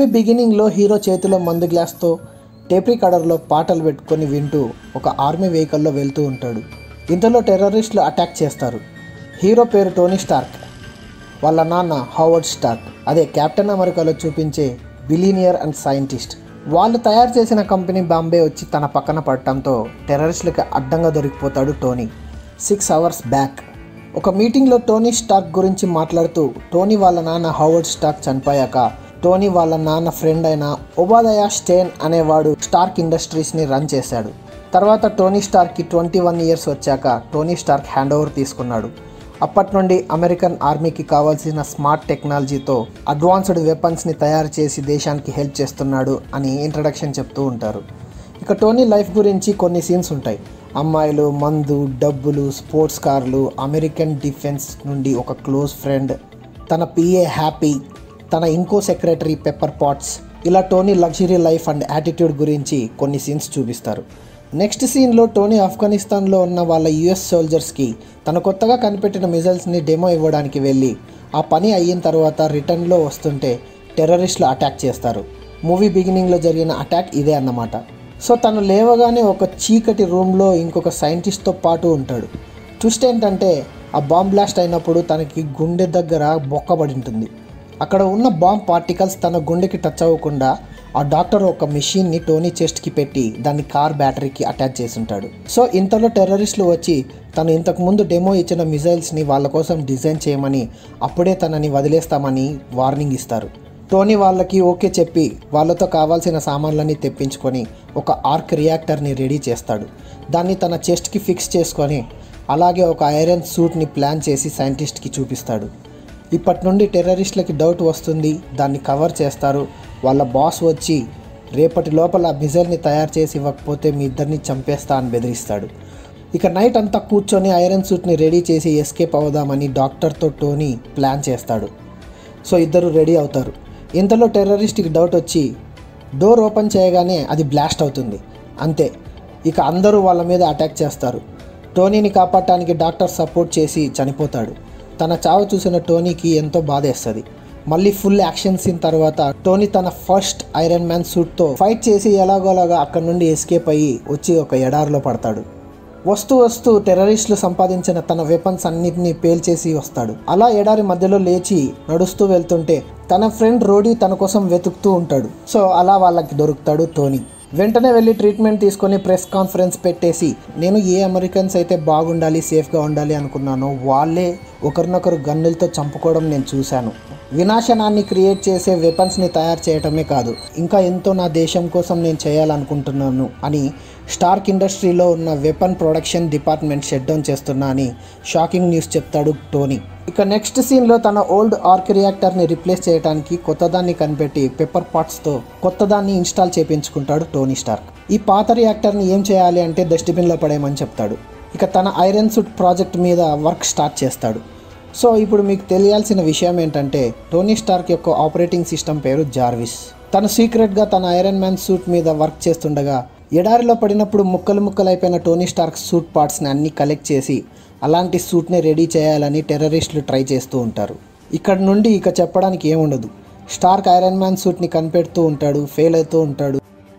Movie బిగినింగ్లో hero చేతిలో మందు గ్లాస్తో టేప్ రికార్డర్లో పాటలు పెట్టుకొని వింటూ ఒక ఆర్మీ వెహికల్లో వెళ్తూ ఉంటాడు ఇంతలో టెర్రరిస్టులు అటాక్ చేస్తారు హీరో పేరు టోనీ స్టార్క్ వాళ్ళ నాన్న హౌవర్డ్ స్టార్క్ అదే కెప్టెన్ అమెరికాలో చూపించే బిలీనియర్ అండ్ సైంటిస్ట్ వాళ్ళు తయారు చేసిన కంపెనీ బాంబే వచ్చి తన పక్కన పడటంతో టెర్రరిస్టులకి అడ్డంగా దొరికిపోతాడు టోనీ సిక్స్ అవర్స్ బ్యాక్ ఒక మీటింగ్లో టోనీ స్టార్క్ గురించి మాట్లాడుతూ టోనీ వాళ్ళ నాన్న హౌవర్డ్ స్టార్క్ చనిపోయాక టోనీ వాళ్ళ నాన్న ఫ్రెండ్ అయిన ఒబాదయ స్టేన్ అనేవాడు స్టార్క్ ఇండస్ట్రీస్ని రన్ చేశాడు తర్వాత టోనీ స్టార్క్కి ట్వంటీ వన్ ఇయర్స్ వచ్చాక టోనీ స్టార్క్ హ్యాండ్ ఓవర్ తీసుకున్నాడు అప్పటి నుండి అమెరికన్ ఆర్మీకి కావాల్సిన స్మార్ట్ టెక్నాలజీతో అడ్వాన్స్డ్ వెపన్స్ని తయారు చేసి దేశానికి హెల్ప్ చేస్తున్నాడు అని ఇంట్రడక్షన్ చెప్తూ ఉంటారు ఇక టోనీ లైఫ్ గురించి కొన్ని సీన్స్ ఉంటాయి అమ్మాయిలు మందు డబ్బులు స్పోర్ట్స్ కార్లు అమెరికన్ డిఫెన్స్ నుండి ఒక క్లోజ్ ఫ్రెండ్ తన పిఏ హ్యాపీ తన ఇంకో సెక్రటరీ పెప్పర్ పాట్స్ ఇలా Tony luxury life and attitude గురించి కొన్ని సీన్స్ చూపిస్తారు నెక్స్ట్ సీన్లో టోనీ ఆఫ్ఘనిస్తాన్లో ఉన్న వాళ్ళ యుఎస్ సోల్జర్స్కి తన కొత్తగా కనిపెట్టిన మిజైల్స్ని డెమో ఇవ్వడానికి వెళ్ళి ఆ పని అయిన తర్వాత రిటర్న్లో వస్తుంటే టెర్రరిస్టులు అటాక్ చేస్తారు మూవీ బిగినింగ్లో జరిగిన అటాక్ ఇదే అన్నమాట సో తను లేవగానే ఒక చీకటి రూమ్లో ఇంకొక సైంటిస్ట్తో పాటు ఉంటాడు ట్విస్ట్ ఏంటంటే ఆ బాంబ్ బ్లాస్ట్ అయినప్పుడు తనకి గుండె దగ్గర బొక్కబడి ఉంటుంది అక్కడ ఉన్న బాంబ్ పార్టికల్స్ తన గుండెకి టచ్ అవ్వకుండా ఆ డాక్టర్ ఒక మెషిన్ని టోనీ చెస్ట్కి పెట్టి దాన్ని కార్ బ్యాటరీకి అటాచ్ చేసి ఉంటాడు సో ఇంతలో టెర్రరిస్టులు వచ్చి తను ఇంతకు ముందు డెమో ఇచ్చిన మిజైల్స్ని వాళ్ళ కోసం డిజైన్ చేయమని అప్పుడే తనని వదిలేస్తామని వార్నింగ్ ఇస్తారు టోనీ వాళ్ళకి ఓకే చెప్పి వాళ్ళతో కావాల్సిన సామాన్లన్నీ తెప్పించుకొని ఒక ఆర్క్ రియాక్టర్ని రెడీ చేస్తాడు దాన్ని తన చెస్ట్కి ఫిక్స్ చేసుకొని అలాగే ఒక ఐరన్ సూట్ని ప్లాన్ చేసి సైంటిస్ట్కి చూపిస్తాడు ఇప్పటి నుండి టెర్రరిస్టులకి డౌట్ వస్తుంది దాన్ని కవర్ చేస్తారు వాళ్ళ బాస్ వచ్చి రేపటి లోపల మిజైల్ని తయారు చేసి ఇవ్వకపోతే మీ ఇద్దరిని చంపేస్తా అని బెదిరిస్తాడు ఇక నైట్ అంతా కూర్చొని ఐరన్ సూట్ని రెడీ చేసి ఎస్కేప్ అవుదామని డాక్టర్తో టోనీ ప్లాన్ చేస్తాడు సో ఇద్దరు రెడీ అవుతారు ఇంతలో టెర్రరిస్ట్కి డౌట్ వచ్చి డోర్ ఓపెన్ చేయగానే అది బ్లాస్ట్ అవుతుంది అంతే ఇక అందరూ వాళ్ళ మీద అటాక్ చేస్తారు టోనీని కాపాడటానికి డాక్టర్ సపోర్ట్ చేసి చనిపోతాడు తన చావు చూసిన టోనీకి ఎంతో బాధేస్తుంది మళ్ళీ ఫుల్ యాక్షన్ సీన్ తర్వాత టోనీ తన ఫస్ట్ ఐరన్ మ్యాన్ సూట్తో ఫైట్ చేసి ఎలాగోలాగా అక్కడ నుండి ఎస్కేప్ అయ్యి వచ్చి ఒక ఎడారిలో పడతాడు వస్తూ వస్తూ టెర్రరిస్టులు సంపాదించిన తన వెపన్స్ అన్నిటినీ పేల్చేసి వస్తాడు అలా ఎడారి మధ్యలో లేచి నడుస్తూ వెళ్తుంటే తన ఫ్రెండ్ రోడీ తన కోసం వెతుకుతూ ఉంటాడు సో అలా వాళ్ళకి దొరుకుతాడు టోనీ వెంటనే వెళ్ళి ట్రీట్మెంట్ తీసుకొని ప్రెస్ కాన్ఫరెన్స్ పెట్టేసి నేను ఏ అమెరికన్స్ అయితే బాగుండాలి సేఫ్గా ఉండాలి అనుకున్నానో వాళ్ళే ఒకరినొకరు గన్నులతో చంపుకోవడం నేను చూశాను వినాశనాన్ని క్రియేట్ చేసే వెపన్స్ని తయారు చేయటమే కాదు ఇంకా ఎంతో నా దేశం కోసం నేను చేయాలనుకుంటున్నాను అని స్టార్క్ ఇండస్ట్రీలో ఉన్న weapon production department shut down చేస్తున్నా అని షాకింగ్ న్యూస్ చెప్తాడు టోనీ ఇక నెక్స్ట్ సీన్లో తన ఓల్డ్ ఆర్క్ రియాక్టర్ని రిప్లేస్ చేయడానికి కొత్తదాన్ని కనిపెట్టి పెప్పర్ పాట్స్తో కొత్తదాన్ని ఇన్స్టాల్ చేయించుకుంటాడు టోనీ స్టార్క్ ఈ పాత రియాక్టర్ని ఏం చేయాలి అంటే డస్ట్బిన్లో పడేయమని చెప్తాడు ఇక తన ఐరన్ సూట్ ప్రాజెక్ట్ మీద వర్క్ స్టార్ట్ చేస్తాడు సో ఇప్పుడు మీకు తెలియాల్సిన విషయం ఏంటంటే టోనీ స్టార్క్ యొక్క ఆపరేటింగ్ సిస్టమ్ పేరు జార్విస్ తను సీక్రెట్గా తన ఐరన్ మ్యాన్ సూట్ మీద వర్క్ చేస్తుండగా ఎడారిలో పడినప్పుడు ముక్కలు ముక్కలైపోయిన టోనీ స్టార్క్ సూట్ పార్ట్స్ని అన్ని కలెక్ట్ చేసి అలాంటి సూట్ని రెడీ చేయాలని టెర్రరిస్టులు ట్రై చేస్తూ ఉంటారు ఇక్కడ నుండి ఇక చెప్పడానికి ఏముండదు స్టార్క్ ఐరన్ మ్యాన్ సూట్ని కనిపెడుతూ ఉంటాడు ఫెయిల్ అవుతూ ఉంటాడు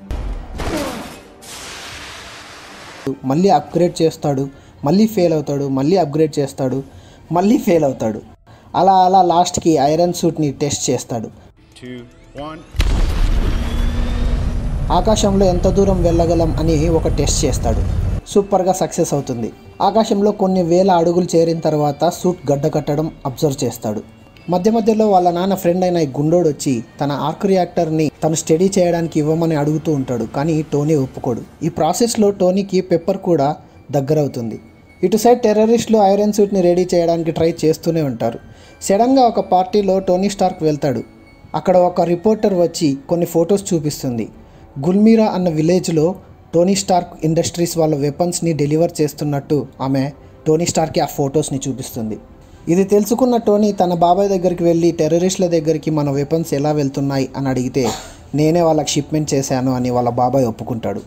మళ్ళీ అప్గ్రేడ్ చేస్తాడు మళ్ళీ ఫెయిల్ అవుతాడు మళ్ళీ అప్గ్రేడ్ చేస్తాడు మళ్ళీ ఫెయిల్ అవుతాడు అలా అలా లాస్ట్కి ఐరన్ సూట్ని టెస్ట్ చేస్తాడు two, one. ఆకాశంలో ఎంత దూరం వెళ్ళగలం అని ఒక టెస్ట్ చేస్తాడు సూపర్గా సక్సెస్ అవుతుంది ఆకాశంలో కొన్ని వేల అడుగులు చేరిన తర్వాత సూట్ గడ్డ కట్టడం అబ్జర్వ్ చేస్తాడు మధ్య మధ్యలో వాళ్ళ నాన్న ఫ్రెండ్ అయిన ఈ గుండోడు వచ్చి తన ఆర్క్ రియాక్టర్ని తను స్టడీ చేయడానికి ఇవ్వమని అడుగుతూ ఉంటాడు కానీ టోనీ ఒప్పుకోడు ఈ ప్రాసెస్లో టోనీకి పెప్పర్ కూడా దగ్గరవుతుంది ఇటు సైడ్ టెర్రరిస్టులు ఐరన్ సూట్ని రెడీ చేయడానికి ట్రై చేస్తూనే ఉంటారు సడన్గా ఒక పార్టీలో టోనీ స్టార్క్ వెళ్తాడు అక్కడ ఒక రిపోర్టర్ వచ్చి కొన్ని ఫొటోస్ చూపిస్తుంది గుల్మీరా అన్న విలేజ్లో టోనీ స్టార్క్ ఇండస్ట్రీస్ వాళ్ళ వెపన్స్ని డెలివర్ చేస్తున్నట్టు ఆమె టోనీ స్టార్కి ఆ ఫొటోస్ని చూపిస్తుంది ఇది తెలుసుకున్న టోనీ తన బాబాయ్ దగ్గరికి వెళ్ళి టెర్రరిస్టుల దగ్గరికి మన వెపన్స్ ఎలా వెళ్తున్నాయి అని అడిగితే నేనే వాళ్ళకి షిప్మెంట్ చేశాను అని వాళ్ళ బాబాయ్ ఒప్పుకుంటాడు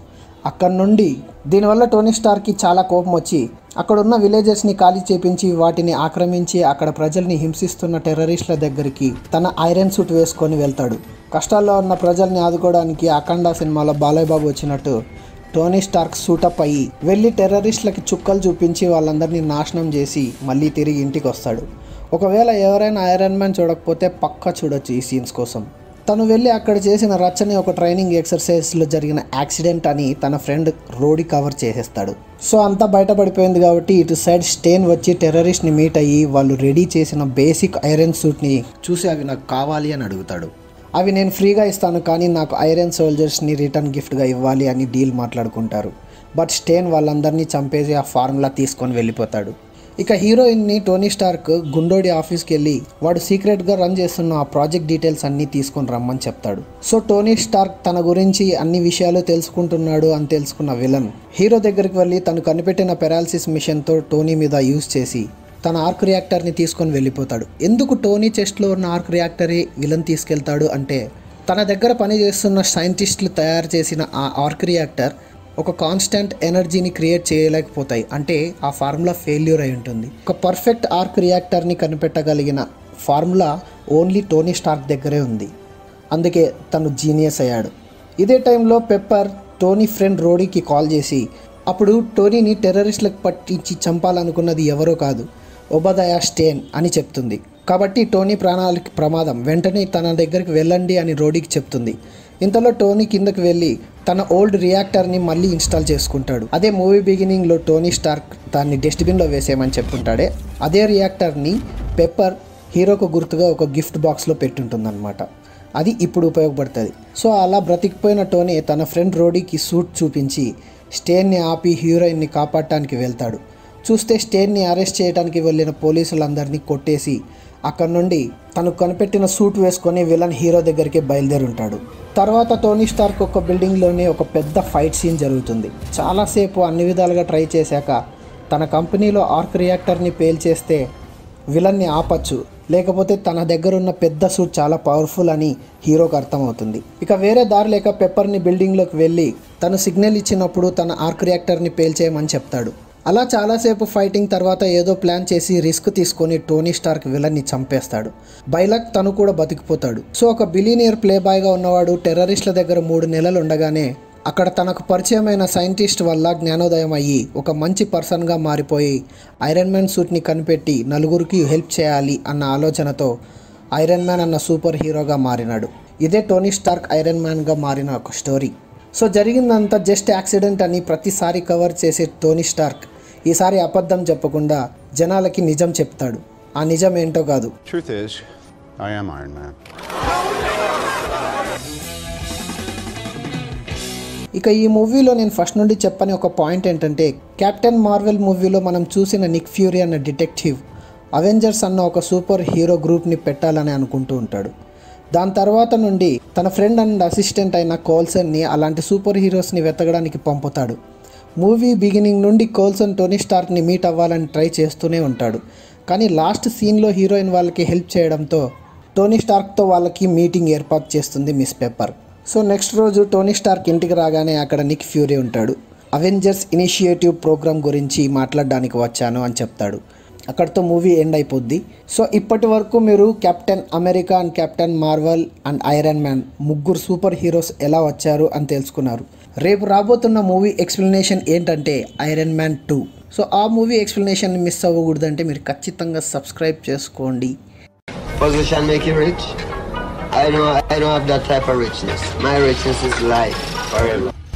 అక్కడ నుండి దీనివల్ల టోనీ స్టార్కి చాలా కోపం వచ్చి అక్కడ ఉన్న విలేజెస్ని ఖాళీ చేపించి వాటిని ఆక్రమించి అక్కడ ప్రజల్ని హింసిస్తున్న టెర్రరిస్టుల దగ్గరికి తన ఐరన్ సూట్ వేసుకొని వెళ్తాడు కష్టాల్లో ఉన్న ప్రజల్ని ఆదుకోవడానికి అఖండ సినిమాలో బాలయ్య బాబు వచ్చినట్టు టోనీ స్టార్క్ సూటప్ అయ్యి వెళ్ళి టెర్రరిస్టులకి చుక్కలు చూపించి వాళ్ళందరినీ నాశనం చేసి మళ్ళీ తిరిగి ఇంటికి వస్తాడు ఒకవేళ ఎవరైనా ఐరన్ మ్యాన్ చూడకపోతే పక్కా చూడొచ్చు ఈ సీన్స్ కోసం తను వెళ్ళి అక్కడ చేసిన రచ్చని ఒక ట్రైనింగ్ ఎక్సర్సైజ్లో జరిగిన యాక్సిడెంట్ అని తన ఫ్రెండ్ రోడి కవర్ చేసేస్తాడు సో అంతా బయటపడిపోయింది కాబట్టి ఇటు సైడ్ స్టేన్ వచ్చి టెర్రరిస్ట్ని మీట్ అయ్యి వాళ్ళు రెడీ చేసిన బేసిక్ ఐరన్ సూట్ని చూసి అవి నాకు కావాలి అని అడుగుతాడు అవి నేను ఫ్రీగా ఇస్తాను కానీ నాకు ఐరన్ సోల్జర్స్ని రిటర్న్ గిఫ్ట్గా ఇవ్వాలి అని డీల్ మాట్లాడుకుంటారు బట్ స్టేన్ వాళ్ళందరినీ చంపేసి ఆ ఫార్ములా తీసుకొని వెళ్ళిపోతాడు ఇక హీరోయిన్ని టోనీ స్టార్క్ గుండోడి ఆఫీస్కి వెళ్ళి వాడు సీక్రెట్గా రన్ చేస్తున్న ఆ ప్రాజెక్ట్ డీటెయిల్స్ అన్నీ తీసుకొని రమ్మని చెప్తాడు సో టోనీ స్టార్క్ తన గురించి అన్ని విషయాలు తెలుసుకుంటున్నాడు అని తెలుసుకున్న విలన్ హీరో దగ్గరికి వెళ్ళి తను కనిపెట్టిన పెరాలసిస్ మిషన్తో టోనీ మీద యూజ్ చేసి తన ఆర్క్ రియాక్టర్ని తీసుకొని వెళ్ళిపోతాడు ఎందుకు టోనీ చెస్ట్లో ఉన్న ఆర్క్ రియాక్టరే విలన్ తీసుకెళ్తాడు అంటే తన దగ్గర పనిచేస్తున్న సైంటిస్టులు తయారు చేసిన ఆ ఆర్క్ రియాక్టర్ ఒక కాన్స్టెంట్ ఎనర్జీని క్రియేట్ చేయలేకపోతాయి అంటే ఆ ఫార్ములా ఫెయిల్యూర్ అయి ఉంటుంది ఒక పర్ఫెక్ట్ ఆర్క్ రియాక్టర్ని కనిపెట్టగలిగిన ఫార్ములా ఓన్లీ టోనీ స్టార్క్ దగ్గరే ఉంది అందుకే తను జీనియస్ అయ్యాడు ఇదే టైంలో పెప్పర్ టోనీ ఫ్రెండ్ రోడీకి కాల్ చేసి అప్పుడు టోనీని టెర్రరిస్టులకు పట్టించి చంపాలనుకున్నది ఎవరో కాదు ఒబదయ స్టేన్ అని చెప్తుంది కాబట్టి టోనీ ప్రాణాలకి ప్రమాదం వెంటనే తన దగ్గరికి వెళ్ళండి అని రోడీకి చెప్తుంది ఇంతలో టోనీ కిందకి వెళ్ళి తన ఓల్డ్ రియాక్టర్ని మళ్ళీ ఇన్స్టాల్ చేసుకుంటాడు అదే మూవీ బిగినింగ్లో టోనీ స్టార్క్ దాన్ని డస్ట్బిన్లో వేసేయమని చెప్తుంటాడే అదే రియాక్టర్ని పెప్పర్ హీరోకు గుర్తుగా ఒక గిఫ్ట్ బాక్స్లో పెట్టుంటుందన్నమాట అది ఇప్పుడు ఉపయోగపడుతుంది సో అలా బ్రతికిపోయిన టోనీ తన ఫ్రెండ్ రోడీకి సూట్ చూపించి స్టేన్ని ఆపి హీరోయిన్ని కాపాడటానికి వెళ్తాడు చూస్తే స్టేన్ని అరెస్ట్ చేయడానికి వెళ్ళిన పోలీసులందరినీ కొట్టేసి అక్కడ నుండి తను కనిపెట్టిన సూట్ వేసుకొని విలన్ హీరో దగ్గరికి బయలుదేరి ఉంటాడు తర్వాత టోనీ స్టార్క్ ఒక బిల్డింగ్లోనే ఒక పెద్ద ఫైట్ సీన్ జరుగుతుంది చాలాసేపు అన్ని విధాలుగా ట్రై చేశాక తన కంపెనీలో ఆర్క్ రియాక్టర్ని పేల్చేస్తే విలన్ని ఆపచ్చు లేకపోతే తన దగ్గర ఉన్న పెద్ద సూట్ చాలా పవర్ఫుల్ అని హీరోకి అర్థమవుతుంది ఇక వేరే దారి లేక పెప్పర్ని బిల్డింగ్లోకి వెళ్ళి తను సిగ్నల్ ఇచ్చినప్పుడు తన ఆర్క్ రియాక్టర్ని పేల్చేయమని చెప్తాడు అలా చాలాసేపు ఫైటింగ్ తర్వాత ఏదో ప్లాన్ చేసి రిస్క్ తీసుకొని టోనీ స్టార్క్ విలన్ని చంపేస్తాడు బైలక్ తను కూడా బతికిపోతాడు సో ఒక బిలీనియర్ ప్లే బాయ్గా ఉన్నవాడు టెర్రరిస్టుల దగ్గర మూడు నెలలు ఉండగానే అక్కడ తనకు పరిచయమైన సైంటిస్ట్ వల్ల జ్ఞానోదయం అయ్యి ఒక మంచి పర్సన్గా మారిపోయి ఐరన్ మ్యాన్ సూట్ని కనిపెట్టి నలుగురికి హెల్ప్ చేయాలి అన్న ఆలోచనతో ఐరన్ మ్యాన్ అన్న సూపర్ హీరోగా మారినాడు ఇదే టోనీ స్టార్క్ ఐరన్ మ్యాన్గా మారిన ఒక స్టోరీ సో జరిగిందంతా జస్ట్ యాక్సిడెంట్ అని ప్రతిసారి కవర్ చేసే టోనీ స్టార్క్ ఈసారి అబద్ధం చెప్పకుండా జనాలకి నిజం చెప్తాడు ఆ నిజం ఏంటో కాదు Truth is, I am Iron Man. ఇక ఈ మూవీలో నేను ఫస్ట్ నుండి చెప్పని ఒక పాయింట్ ఏంటంటే కెప్టెన్ మార్వెల్ మూవీలో మనం చూసిన నిక్ ఫ్యూరీ అన్న డిటెక్టివ్ అవెంజర్స్ అన్న ఒక సూపర్ హీరో గ్రూప్ని పెట్టాలని అనుకుంటూ ఉంటాడు దాని తర్వాత నుండి తన ఫ్రెండ్ అండ్ అసిస్టెంట్ అయిన కోల్సన్ని అలాంటి సూపర్ హీరోస్ని వెతకడానికి పంపుతాడు మూవీ బిగినింగ్ నుండి కోల్సన్ టోనీ స్టార్క్ని మీట్ అవ్వాలని ట్రై చేస్తూనే ఉంటాడు కానీ లాస్ట్ సీన్లో హీరోయిన్ వాళ్ళకి హెల్ప్ చేయడంతో టోనీ స్టార్క్తో వాళ్ళకి మీటింగ్ ఏర్పాటు చేస్తుంది మిస్ పెప్పర్ సో నెక్స్ట్ రోజు టోనీ స్టార్క్ ఇంటికి రాగానే అక్కడ నిక్ ఫ్యూరీ ఉంటాడు అవెంజర్స్ ఇనిషియేటివ్ ప్రోగ్రామ్ గురించి మాట్లాడడానికి వచ్చాను అని చెప్తాడు అక్కడితో మూవీ ఎండ్ అయిపోద్ది సో ఇప్పటి వరకు మీరు Captain America and Captain Marvel and iron man ముగ్గురు సూపర్ హీరోస్ ఎలా వచ్చారు అని తెలుసుకున్నారు రేపు రాబోతున్న మూవీ ఎక్స్ప్లెనేషన్ ఏంటంటే ఐరన్ మ్యాన్ టూ సో ఆ మూవీ ఎక్స్ప్లెనేషన్ మిస్ అవ్వకూడదంటే మీరు ఖచ్చితంగా సబ్స్క్రైబ్ చేసుకోండి Position make you rich? I don't I don't have that type of richness. My richness is life forever.